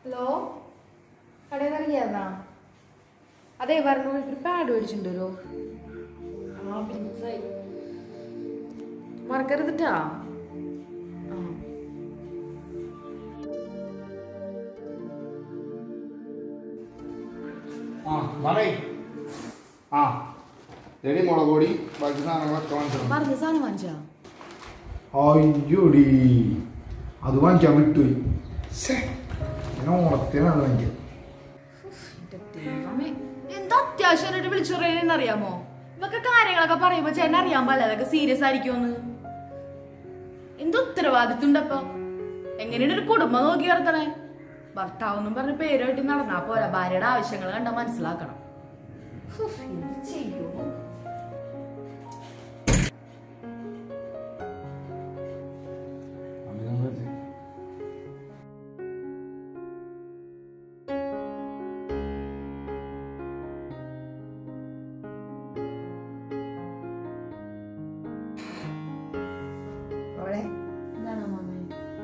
Hello കടയിൽ നിന്ന് ഇറങ്ങിയായിരുന്നാ അതെ പറഞ്ഞു ഒരു പാഡ് മേടിച്ചിട്ടുണ്ടോ മറക്കരുതിട്ടാ ആ ആ മാമേ ആ എടി മുളക് പൊടി ബാക്കി സാധനങ്ങളൊക്കെ വാങ്ങിക്കണം പറഞ്ഞ സാധനം വാങ്ങിച്ചാ അയ്യോടി അത് വാങ്ങിക്കാൻ വിട്ടുപോയി ശ്ശേ, ഞാൻ ഓണത്തിനാണ് വാങ്ങിക്കുക എന്റെ ദൈവമേ എന്താ അത്യാവശ്യമായിട്ട് വിളിച്ചു പറയുന്നതെന്ന് അറിയാമോ ഇതൊക്കെ കാര്യങ്ങളൊക്കെ പറയുമ്പോ ചേട്ടൻ അറിയാൻ പാടില്ല അതൊക്കെ സീരിയസ് ആയിരിക്കുമെന്ന് എന്ത് ഉത്തരവാദിത്വം ഉണ്ടപ്പൊ എങ്ങനെയാണ് ഒരു കുടുംബം നോക്കി നടത്തണേ ഭർത്താവെന്നും പറഞ്ഞ് പേരുമായിട്ട് നടന്നാ പോരാ ഭാര്യയുടെ ആവശ്യങ്ങൾ കണ്ടാ മനസ്സിലാക്കണം ഉഫ്, എന്ത് ചെയ്യുമോ അവളെ എന്താണ് അമ്മാമ്മേ?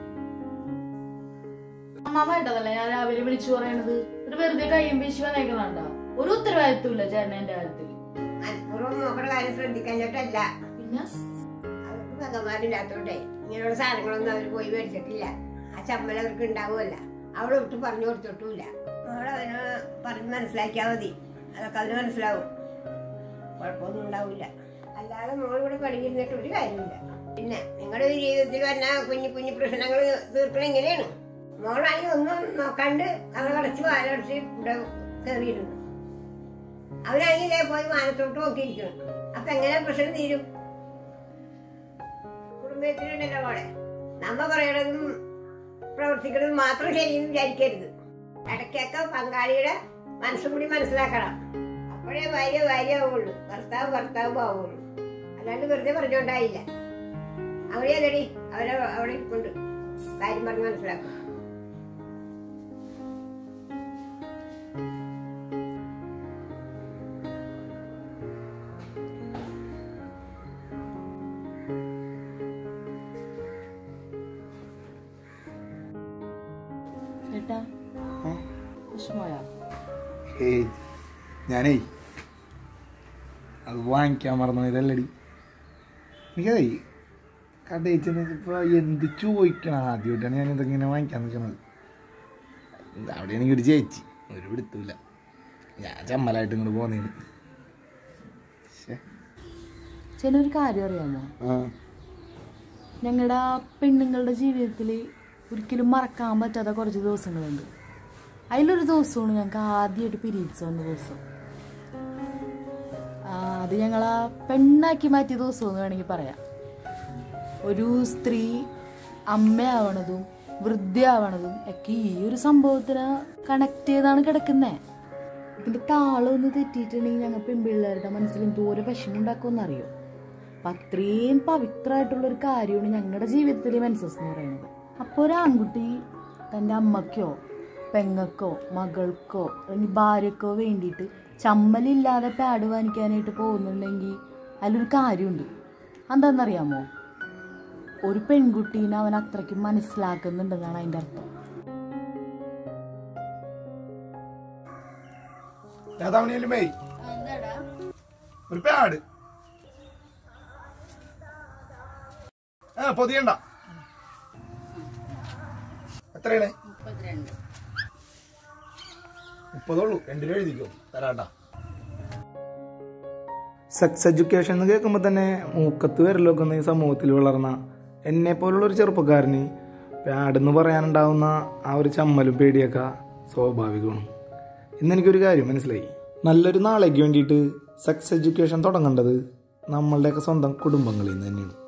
അമ്മാമ്മ കേട്ടതല്ലേ ഞാൻ രാവിലെ വിളിച്ചു പറയണത് ഒരു വെറുതെ കയ്യും വീശി വന്നേക്കണണ്ട ഒരു ഉത്തരവാദിത്വം ഇല്ല ചേട്ടൻ എന്റെ കാര്യത്തിൽ മനഃപൂർവ്വം നോക്കണ കാര്യം ശ്രദ്ധിക്കാഞ്ഞിട്ടല്ല പിന്നെ അവർക്ക് ഭഗവാനില്ലാത്തോണ്ടേ ഇങ്ങനെയുള്ള സാധനങ്ങളൊന്നും അവർ പോയി മേടിച്ചിട്ടില്ല ആ ചമ്മൽ അവർക്ക് ഉണ്ടാവുമല്ല അവളെ വിട്ട് പറഞ്ഞു കൊടുത്തിട്ടുമില്ല അവളെ അവന് പറഞ്ഞ് മനസ്സിലാക്കിയാൽ മതി അതൊക്കെ അവന് മനസ്സിലാവും കുഴപ്പമൊന്നും ഉണ്ടാവില്ല അല്ലാതെ മോളിവിടെ പണിയിരുന്നിട്ട് ഒരു കാര്യമില്ല പിന്നെ നിങ്ങളുടെ ഒരു ജീവിതത്തിൽ വന്ന കുഞ്ഞു കുഞ്ഞു പ്രശ്നങ്ങൾ തീർക്കണം ഇങ്ങനെയാണ് മോളാണെങ്കിൽ ഒന്നും നോക്കാണ്ട് അവളെ കടച്ച് വാലടച്ച് ഇവിടെ കയറിയിരുന്നു അവരാണെങ്കിൽ ഇതേ പോയി മാനത്തോട്ട് നോക്കിയിരിക്കണം അപ്പൊ എങ്ങനെ പ്രശ്നം തീരും കുടുംബത്തിലുണ്ടല്ലോ മോളെ നമ്മ പറയണതും പ്രവർത്തിക്കുന്നതും മാത്രം ശരിയെന്ന് വിചാരിക്കരുത് ഇടയ്ക്കൊക്കെ പങ്കാളിയുടെ മനസ്സും കൂടി മനസ്സിലാക്കണം അപ്പോഴേ ഭാര്യ ഭാര്യ ആവുള്ളൂ ഭർത്താവ് ഭർത്താവ് ആവുള്ളൂ അല്ലാണ്ട് വെറുതെ പറഞ്ഞോണ്ടായില്ല അവിടെ അതടി അവരെ അവിടെ കൊണ്ട് കാര്യം പറഞ്ഞ് മനസ്സിലാക്കും ചേട്ടാ വിഷമോയാ ഏയ് ഞാനേ അത് വാങ്ങിക്കാൻ മറന്നു ഇതല്ലടി എനിക്കതേ കടയിൽ ചെന്നിപ്പോൾ എന്ത് ചോദിക്കണം ആദ്യമായിട്ടാണ് ഞാൻ ഇതെങ്ങനെ വാങ്ങിക്കാൻ നിൽക്കുന്നത് അവിടെ എനിക്ക് ഒരു ചേച്ചി ഒരു പിടുത്തില്ല ഞാൻ ചമ്മലായിട്ട് ഇങ്ങോട്ട് പോന്നേന് ശ്ശേ. ചേട്ടൻ ഒരു കാര്യം അറിയാമോ ആ ഞങ്ങളുടെ പെണ്ണുങ്ങളുടെ ജീവിതത്തിൽ ഒരിക്കലും മറക്കാൻ പറ്റാത്ത കുറച്ച് ദിവസങ്ങളുണ്ട് അതിലൊരു ദിവസമാണ് ഞങ്ങൾക്ക് ആദ്യമായിട്ട് പീരീഡ്സ് വന്ന ദിവസം ആ, അത് ഞങ്ങൾ ആ പെണ്ണാക്കി മാറ്റിയ ദിവസം എന്ന് വേണമെങ്കിൽ പറയാം ഒരു സ്ത്രീ അമ്മയാവണതും വൃദ്ധയാവണതും ഒക്കെ ഈ ഒരു സംഭവത്തിന് കണക്ട് ചെയ്താണ് കിടക്കുന്നത് ഇതിന്റെ താളം ഒന്ന് തെറ്റിയിട്ടുണ്ടെങ്കിൽ ഞങ്ങൾ പെൺപിള്ളേരുടെ മനസ്സിൽ എന്തോരം വിഷമം ഉണ്ടാക്കുമെന്നറിയോ അപ്പൊ അത്രയും പവിത്രമായിട്ടുള്ള ഒരു കാര്യമാണ് ഞങ്ങളുടെ ജീവിതത്തിലെ മെൻസസ് എന്ന് പറയുന്നത് അപ്പോൾ ഒരു ആൺകുട്ടി തൻ്റെ അമ്മയ്ക്കോ പെങ്ങൾക്കോ മകൾക്കോ അല്ലെങ്കിൽ ഭാര്യക്കോ വേണ്ടിയിട്ട് ചമ്മലില്ലാതെ പാഡ് വാങ്ങിക്കാനായിട്ട് പോകുന്നുണ്ടെങ്കിൽ അതിലൊരു കാര്യമുണ്ട് എന്താണെന്നറിയാമോ ഒരു പെൺകുട്ടീനെ അവൻ അത്രയ്ക്ക് മനസ്സിലാക്കുന്നുണ്ടെന്നാണ് അതിൻ്റെ അർത്ഥം രാധാമണിയല്ലേ മേയ് ഒരു പാട് ആ പൊതിയണ്ട എത്രയാണ് മുപ്പതുള്ളൂ രണ്ട് രൂപ എഴുതിക്കോ തരാട്ടാ സെക്സ് എഡ്യൂക്കേഷൻ എന്ന് കേൾക്കുമ്പോൾ തന്നെ മൂക്കത്ത് വരലൊക്കെ ഈ സമൂഹത്തിൽ വളർന്ന എന്നെ പോലുള്ള ഒരു ചെറുപ്പക്കാരന് പാടെന്ന് പറയാനുണ്ടാവുന്ന ആ ഒരു ചമ്മലും പേടിയൊക്കെ സ്വാഭാവികമാണ് ഇന്നെനിക്കൊരു കാര്യം മനസ്സിലായി നല്ലൊരു നാളേക്ക് വേണ്ടിയിട്ട് സെക്സ് എഡ്യൂക്കേഷൻ തുടങ്ങേണ്ടത് നമ്മളുടെയൊക്കെ സ്വന്തം കുടുംബങ്ങളിൽ നിന്ന് തന്നെയാണ്